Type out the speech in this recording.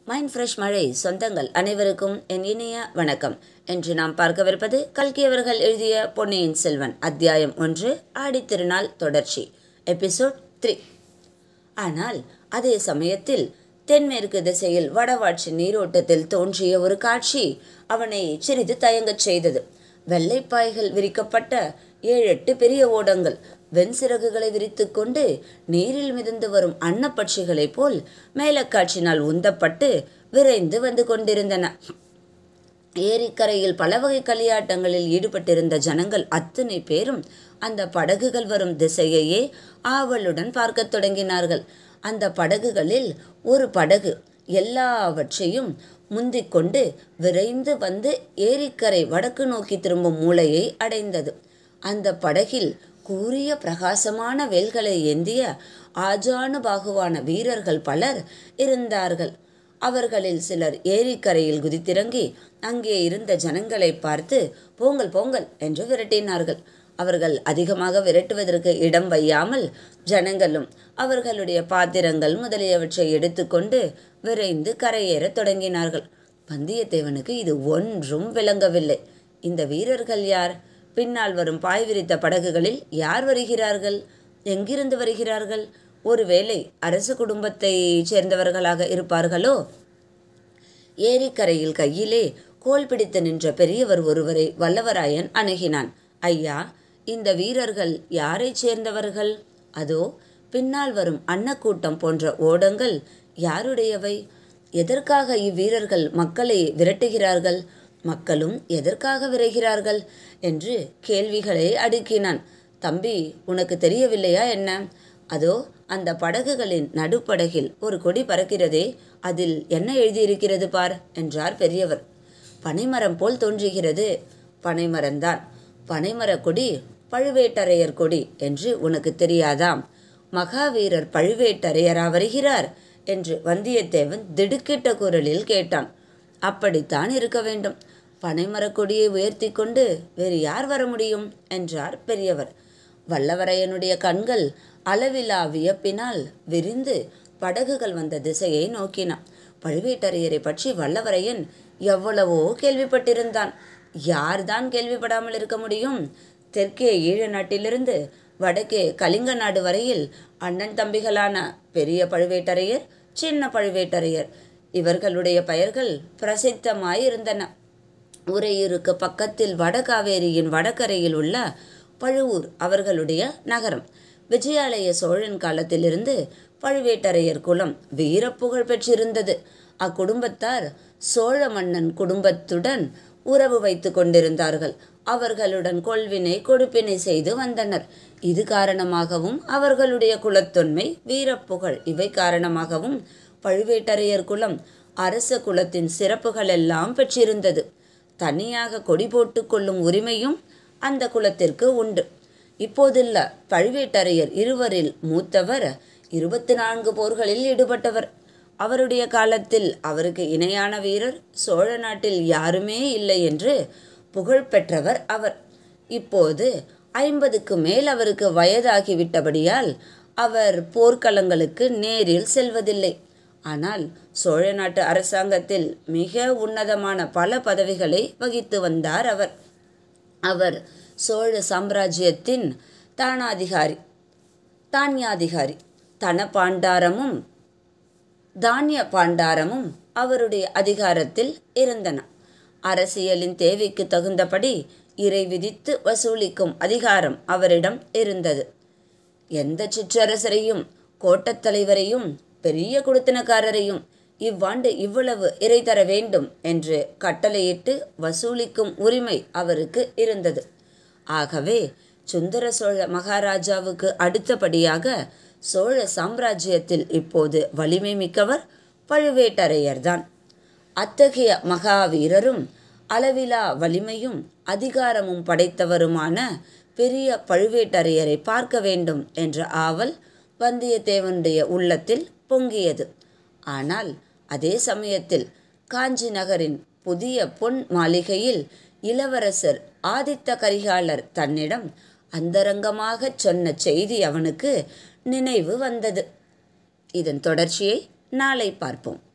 mind fresh மழை சொந்தங்கள் அனைவருக்கும் என் இனிய வணக்கம் என்று நாம் பார்க்கவிருப்பது கல்கி அவர்கள் எழுதிய பொன்னியின் செல்வன் அத்தியாயம் ஒன்று ஆடித்திருநாள் தொடர்ச்சி எபிசோட் த்ரீ ஆனால் அதே சமயத்தில் தென்மேற்கு திசையில் வடவாட்சி நீரோட்டத்தில் தோன்றிய ஒரு காட்சி அவனை சிறிது தயங்கச் செய்தது வெள்ளைப்பாய்கள் விரிக்கப்பட்ட ஏழெட்டு பெரிய ஓடங்கள் வெண்சிறகுகளை விரித்துக்கொண்டு நீரில் மிதந்து வரும் அன்னப்பட்சிகளைப் போல் மேலக்காட்சினால் உந்தப்பட்டு விரைந்து வந்து கொண்டிருந்தன ஏரிக்கரையில் பல வகை களியாட்டங்களில் ஈடுபட்டிருந்த ஜனங்கள் அத்தனை பேரும் அந்த படகுகள் வரும் திசையையே ஆவலுடன் பார்க்கத் தொடங்கினார்கள் அந்த படகுகளில் ஒரு படகு எல்லாவற்றையும் முந்திக்கொண்டு விரைந்து வந்து ஏரிக்கரை வடக்கு நோக்கி திரும்பும் மூலையை அடைந்தது அந்த படகில் கூரிய பிரகாசமான வேல்களை ஏந்திய ஆஜானுபாகுவான வீரர்கள் பலர் இருந்தார்கள் அவர்களில் சிலர் ஏரிக்கரையில் குதித்திறங்கி அங்கே இருந்த ஜனங்களை பார்த்து போங்கள் போங்கள் என்று விரட்டினார்கள் அவர்கள் அதிகமாக விரட்டுவதற்கு இடம் வையாமல் ஜனங்களும் அவர்களுடைய பாத்திரங்கள் முதலியவற்றை எடுத்துக்கொண்டு விரைந்து கரையேறத் தொடங்கினார்கள் வந்தியத்தேவனுக்கு இது ஒன்றும் விளங்கவில்லை இந்த வீரர்கள் யார் பின்னால் வரும் பாய் விரித்த படகுகளில் யார் வருகிறார்கள் எங்கிருந்து வருகிறார்கள் ஒருவேளை அரசு குடும்பத்தை சேர்ந்தவர்களாக இருப்பார்களோ ஏரிக்கரையில் கையிலே கோல் பிடித்து நின்ற பெரியவர் ஒருவரை வல்லவராயன் அணுகினான் ஐயா இந்த வீரர்கள் யாரைச் சேர்ந்தவர்கள் அதோ பின்னால் வரும் அன்னக்கூட்டம் போன்ற ஓடங்கள் யாருடையவை எதற்காக இவ்வீரர்கள் மக்களை விரட்டுகிறார்கள் மக்களும் எதற்காக விரைகிறார்கள் என்று கேள்விகளை அடுக்கினான் தம்பி உனக்கு தெரியவில்லையா என்ன அதோ அந்த படகுகளின் நடுப்படகில் ஒரு கொடி பறக்கிறதே அதில் என்ன எழுதியிருக்கிறது பார் என்றார் பெரியவர் பனைமரம் போல் தோன்றுகிறது பனைமரம்தான் பனைமரக் கொடி பழுவேட்டரையர் கொடி என்று உனக்கு தெரியாதாம் மகாவீரர் பழுவேட்டரையரா வருகிறார் என்று வந்தியத்தேவன் திடுக்கிட்ட குரலில் கேட்டான் அப்படித்தான் இருக்க வேண்டும் பனைமரக் கொடியை உயர்த்தி கொண்டு வேறு யார் வர முடியும் என்றார் பெரியவர் வல்லவரையனுடைய கண்கள் அளவிலா வியப்பினால் விரிந்து படகுகள் வந்த திசையை நோக்கினான் பழுவேட்டரையரை பற்றி வல்லவரையன் எவ்வளவோ கேள்விப்பட்டிருந்தான் யார்தான் கேள்விப்படாமல் இருக்க முடியும் தெற்கே ஈழ நாட்டிலிருந்து வடக்கே கலிங்க நாடு வரையில் அண்ணன் தம்பிகளான பெரிய பழுவேட்டரையர் சின்ன பழுவேட்டரையர் இவர்களுடைய பெயர்கள் பிரசித்தமாயிருந்தன உறையூருக்கு பக்கத்தில் வடகாவேரியின் வடகரையில் உள்ள பழுவூர் அவர்களுடைய நகரம் விஜயாலய சோழன் காலத்திலிருந்து பழுவேட்டரையர் குலம் வீரப்புகழ் பெற்றிருந்தது அக்குடும்பத்தார் சோழ மன்னன் குடும்பத்துடன் உறவு வைத்து கொண்டிருந்தார்கள் அவர்களுடன் கொள்வினை கொடுப்பினை செய்து வந்தனர் இது காரணமாகவும் அவர்களுடைய குலத்தொன்மை வீரப்புகழ் இவை காரணமாகவும் பழுவேட்டரையர் குலம் அரச குலத்தின் சிறப்புகள் எல்லாம் பெற்றிருந்தது தனியாக கொடி போட்டு கொள்ளும் உரிமையும் அந்த குலத்திற்கு உண்டு இப்போதுள்ள பழுவேட்டரையர் இருவரில் மூத்தவர் இருபத்தி நான்கு போர்களில் ஈடுபட்டவர் அவருடைய காலத்தில் அவருக்கு இணையான வீரர் சோழ நாட்டில் யாருமே இல்லை என்று புகழ் பெற்றவர் அவர் இப்போது ஐம்பதுக்கு மேல் அவருக்கு வயதாகிவிட்டபடியால் அவர் போர்க்களங்களுக்கு நேரில் செல்வதில்லை ஆனால் சோழ நாட்டு அரசாங்கத்தில் மிக உன்னதமான பல பதவிகளை வகித்து வந்தார் அவர் அவர் சோழ சாம்ராஜ்யத்தின் தானாதிகாரி தானியாதிகாரி தன பாண்டாரமும் தானிய பாண்டாரமும் அவருடைய அதிகாரத்தில் இருந்தன அரசியலின் தேவைக்கு தகுந்தபடி இறை விதித்து வசூலிக்கும் அதிகாரம் அவரிடம் இருந்தது எந்த சிற்றரசரையும் கோட்டத் தலைவரையும் பெரிய குடுத்தனக்காரரையும் இவ்வாண்டு இவ்வளவு இறை தர வேண்டும் என்று கட்டளையிட்டு வசூலிக்கும் உரிமை அவருக்கு இருந்தது ஆகவே சுந்தர சோழ மகாராஜாவுக்கு அடுத்தபடியாக சோழ சாம்ராஜ்யத்தில் இப்போது வலிமை மிக்கவர் பழுவேட்டரையர்தான் அத்தகைய மகாவீரரும் அளவிலா வலிமையும் அதிகாரமும் படைத்தவருமான பெரிய பழுவேட்டரையரை பார்க்க வேண்டும் என்ற ஆவல் வந்தியத்தேவனுடைய உள்ளத்தில் பொங்கியது ஆனால் அதே சமயத்தில் காஞ்சி நகரின் புதிய பொன் மாளிகையில் இளவரசர் ஆதித்த கரிகாலர் தன்னிடம் அந்தரங்கமாகச் சொன்ன செய்தி அவனுக்கு நினைவு வந்தது இதன் தொடர்ச்சியை நாளை பார்ப்போம்